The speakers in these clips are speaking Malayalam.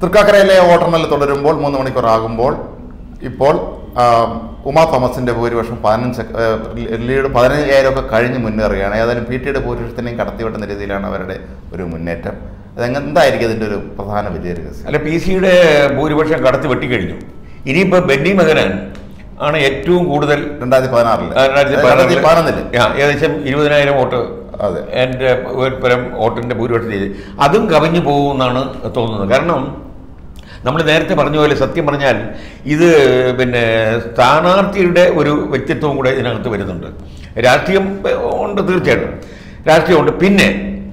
തൃക്കാക്കരയിലെ വോട്ടെണ്ണൽ തുടരുമ്പോൾ മൂന്ന് മണിക്കൂർ ആകുമ്പോൾ ഇപ്പോൾ ആ, ഉമാ തോമസിന്റെ ഭൂരിപക്ഷം പതിനഞ്ച് ആ, ലീഡ് പതിനയ്യായിരം ഒക്കെ കഴിഞ്ഞ് മുന്നേറുകയാണ് ഏതായാലും പി ടിയുടെ ഭൂരിപക്ഷത്തിനെയും കടത്തിവിട്ടുന്ന രീതിയിലാണ് അവരുടെ ഒരു മുന്നേറ്റം അതെങ്ങനെ എന്തായിരിക്കും ഇതിന്റെ ഒരു പ്രധാന വിജയ രഹസ്യം അല്ല പി സിയുടെ ഭൂരിപക്ഷം കടത്തി വെട്ടിക്കഴിഞ്ഞു ഇനിയിപ്പോൾ ബെന്നി മകനാൻ ആണ് ഏറ്റവും കൂടുതൽ രണ്ടായിരത്തി പതിനാറില് രണ്ടായിരത്തി രണ്ടായിരത്തി പതിനൊന്നില് ആ, ഏകദേശം ഇരുപതിനായിരം വോട്ട് അതെ എൻ്റെ പരം വോട്ടിൻ്റെ ഭൂരിപക്ഷം ചെയ്ത് അതും കവിഞ്ഞു പോകുമെന്നാണ് തോന്നുന്നത് കാരണം നമ്മൾ നേരത്തെ പറഞ്ഞ പോലെ സത്യം പറഞ്ഞാൽ ഇത് പിന്നെ സ്ഥാനാർത്ഥിയുടെ ഒരു വ്യക്തിത്വം കൂടെ ഇതിനകത്ത് വരുന്നുണ്ട് രാഷ്ട്രീയം ഉണ്ട് തീർച്ചയായിട്ടും രാഷ്ട്രീയമുണ്ട് പിന്നെ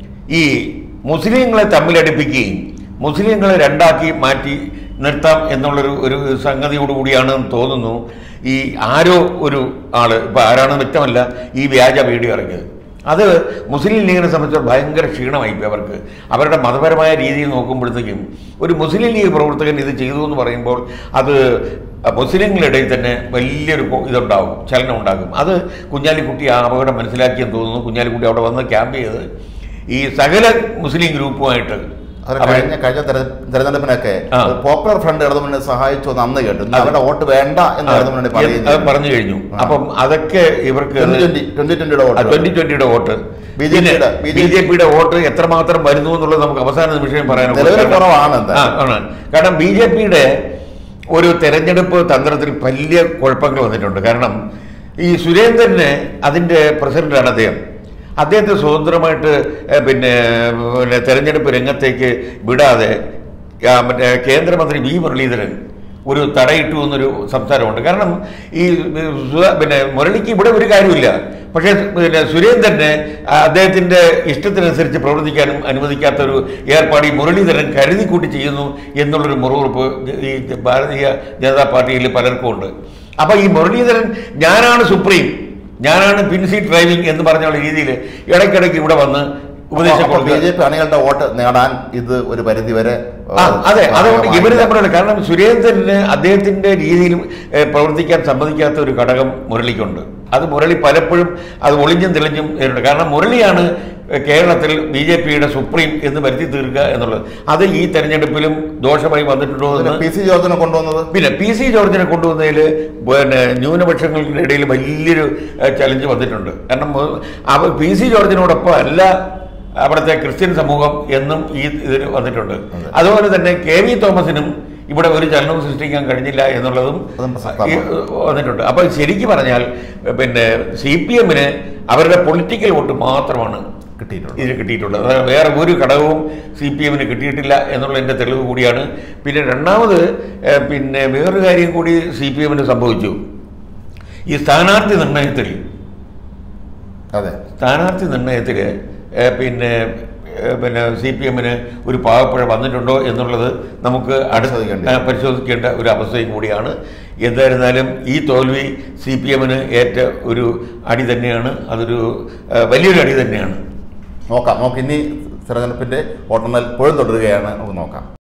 ഈ മുസ്ലിങ്ങളെ തമ്മിലടിപ്പിക്കുകയും മുസ്ലിങ്ങളെ രണ്ടാക്കി മാറ്റി നിർത്താം എന്നുള്ളൊരു ഒരു സംഗതിയോടുകൂടിയാണ് തോന്നുന്നു ഈ ആരോ ഒരു ആള് ഇപ്പം ആരാണെന്ന് വ്യക്തമല്ല ഈ വ്യാജ വീഡിയോ ഇറങ്ങിയത് അത് മുസ്ലിം ലീഗിനെ സംബന്ധിച്ച് ഭയങ്കര ക്ഷീണമായിപ്പോയി അവർക്ക് അവരുടെ മതപരമായ രീതിയിൽ നോക്കുമ്പോഴത്തേക്കും ഒരു മുസ്ലിം ലീഗ് പ്രവർത്തകൻ ഇത് ചെയ്തു എന്ന് പറയുമ്പോൾ അത് മുസ്ലിങ്ങളിടയിൽ തന്നെ വലിയൊരു കൊ- ഇതുണ്ടാകും ചലനം ഉണ്ടാകും അത് കുഞ്ഞാലിക്കുട്ടി ആ അപകടം മനസ്സിലാക്കിയെന്ന് തോന്നുന്നു കുഞ്ഞാലിക്കുട്ടി അവിടെ വന്ന് ക്യാമ്പ് ചെയ്ത് ഈ സകല മുസ്ലിം ഗ്രൂപ്പുമായിട്ട് അത് അവർ കഴിഞ്ഞ കഴിഞ്ഞ തെര- തെരഞ്ഞെടുപ്പിനൊക്കെ ആ. പോപ്പുലർ ഫ്രണ്ട് ഇടതുമുന്നണി സഹായിച്ചു എന്ന് അന്ന് കേട്ടു ഇന്ന് അവരുടെ വോട്ട് വേണ്ട എന്ന് ഇടതുമുന്നണി അത് പറയുകയും പറഞ്ഞു കഴിഞ്ഞു അപ്പം അതൊക്കെ ഇവർക്ക് ട്വന്റി ട്വന്റി ട്വന്റിയുടെ വോട്ട് ട്വന്റി ട്വന്റിയുടെ വോട്ട് BJP പിന്നെ യുടെ- ബി ജെ പിയുടെ വോട്ട് എത്രമാത്രം വരുന്നു എന്നുള്ളത് നമുക്ക് അവസാന നിമിഷം പറയാൻ നിലവിൽ കുറവാണ് എന്താ ആ, ആണ്. കാരണം ബി ജെ പിയുടെ ഒരു തെരഞ്ഞെടുപ്പ് തന്ത്രത്തിൽ വലിയ കുഴപ്പങ്ങൾ വന്നിട്ടുണ്ട് കാരണം ഈ സുരേന്ദ്രന് അതിൻ്റെ പ്രസിഡന്റാണ് അദ്ദേഹം അദ്ദേഹത്തെ സ്വതന്ത്രമായിട്ട് ഏഹ്, പിന്നെ പിന്നെ തെരഞ്ഞെടുപ്പ് രംഗത്തേക്ക് വിടാതെ ആ, മറ്റേ കേന്ദ്രമന്ത്രി വി മുരളീധരൻ ഒരു തടയിട്ടു എന്നൊരു സംസാരമുണ്ട് കാരണം ഈ സുധ- പിന്നെ മുരളിക്ക് ഇവിടെ ഒരു കാര്യമില്ല പക്ഷേ പിന്നെ സുരേന്ദ്രനെ ആ, അദ്ദേഹത്തിന്റെ ഇഷ്ടത്തിനനുസരിച്ച് പ്രവർത്തിക്കാനും അനുവദിക്കാത്ത ഒരു ഏർപ്പാട് ഈ മുരളീധരൻ കരുതി കൂട്ടി ചെയ്യുന്നു എന്നുള്ളൊരു മുറിവുറപ്പ് ഈ ഭാരതീയ ജനതാ പാർട്ടിയിൽ പലർക്കും ഉണ്ട് അപ്പൊ ഈ മുരളീധരൻ ഞാനാണ് സുപ്രീം ഞാനാണ് പിൻസീറ്റ് ഡ്രൈവിംഗ് എന്ന് പറഞ്ഞ രീതിയിൽ ഇടയ്ക്കിടയ്ക്ക് ഇവിടെ വന്ന് ഉപദേശം ബി കൊടുക്കുക ജെ പി അണികളുടെ വോട്ട് നേടാൻ ഇത് ഒരു പരിധി വരെ ആ, അതെ അതുകൊണ്ട് ഇവര് തമ്മിലുള്ള കാരണം സുരേന്ദ്രന് അദ്ദേഹത്തിന്റെ രീതിയിൽ ഏഹ്, പ്രവർത്തിക്കാൻ സമ്മതിക്കാത്ത ഒരു ഘടകം മുരളിക്കുണ്ട് അത് മുരളി പലപ്പോഴും അത് ഒളിഞ്ഞും തെളിഞ്ഞും നേരിടും കാരണം മുരളിയാണ് ഏഹ്, കേരളത്തിൽ ബി ജെ പിയുടെ സുപ്രീം എന്ന് വരുത്തി തീർക്കുക എന്നുള്ളത് അത് ഈ തെരഞ്ഞെടുപ്പിലും ദോഷമായി വന്നിട്ടുണ്ടോ എന്ന് പി സി ജോർജിനെ കൊണ്ടുവന്നത് പിന്നെ പി സി ജോർജിനെ കൊണ്ടുവന്നതിൽ പിന്നെ ന്യൂനപക്ഷങ്ങളുടെ ഇടയിൽ വലിയൊരു ചലഞ്ച് വന്നിട്ടുണ്ട് കാരണം മു- അവ പി സി ജോർജിനോടൊപ്പം അല്ല അവിടുത്തെ ക്രിസ്ത്യൻ സമൂഹം എന്നും ഈ ഇതിന് വന്നിട്ടുണ്ട് അതുപോലെ തന്നെ കെ വി തോമസിനും ഇവിടെ ഒരു ചലനവും സൃഷ്ടിക്കാൻ കഴിഞ്ഞില്ല എന്നുള്ളതും അതും പ്രസക്തമാണ്. ഈ, വന്നിട്ടുണ്ട് അപ്പോൾ ശരിക്കും പറഞ്ഞാൽ പിന്നെ സി പി എമ്മിന് അവരുടെ പൊളിറ്റിക്കൽ വോട്ട് മാത്രമാണ് കിട്ടിയിട്ടുണ്ട് ഇതിന് കിട്ടിയിട്ടുള്ളത് അതായത് വേറെ ഒരു ഘടകവും സി പി എമ്മിന് കിട്ടിയിട്ടില്ല എന്നുള്ളതിൻ്റെ തെളിവ് കൂടിയാണ് പിന്നെ രണ്ടാമത് ഏഹ്, പിന്നെ വേറൊരു കാര്യം കൂടി സി പി എമ്മിന് സംഭവിച്ചു ഈ സ്ഥാനാർത്ഥി നിർണയത്തിൽ അതെ സ്ഥാനാർത്ഥി നിർണയത്തിൽ ഏഹ്, പിന്നെ ഏഹ്, പിന്നെ സി പി എമ്മിന് ഒരു പാവപ്പുഴ വന്നിട്ടുണ്ടോ എന്നുള്ളത് നമുക്ക് അടുത്ത് പരിശോധിക്കേണ്ടി ആ, പരിശോധിക്കേണ്ട ഒരു അവസ്ഥയും കൂടിയാണ് എന്തായിരുന്നാലും ഈ തോൽവി സി പി എമ്മിന് ഏറ്റ ഒരു അടി തന്നെയാണ് അതൊരു ഏഹ്, വലിയൊരു അടി തന്നെയാണ് നോക്കാം നമുക്ക് ഇനി തെരഞ്ഞെടുപ്പിന്റെ വോട്ടെണ്ണൽ ഇപ്പോഴും തുടരുകയാണ് നമുക്ക് നോക്കാം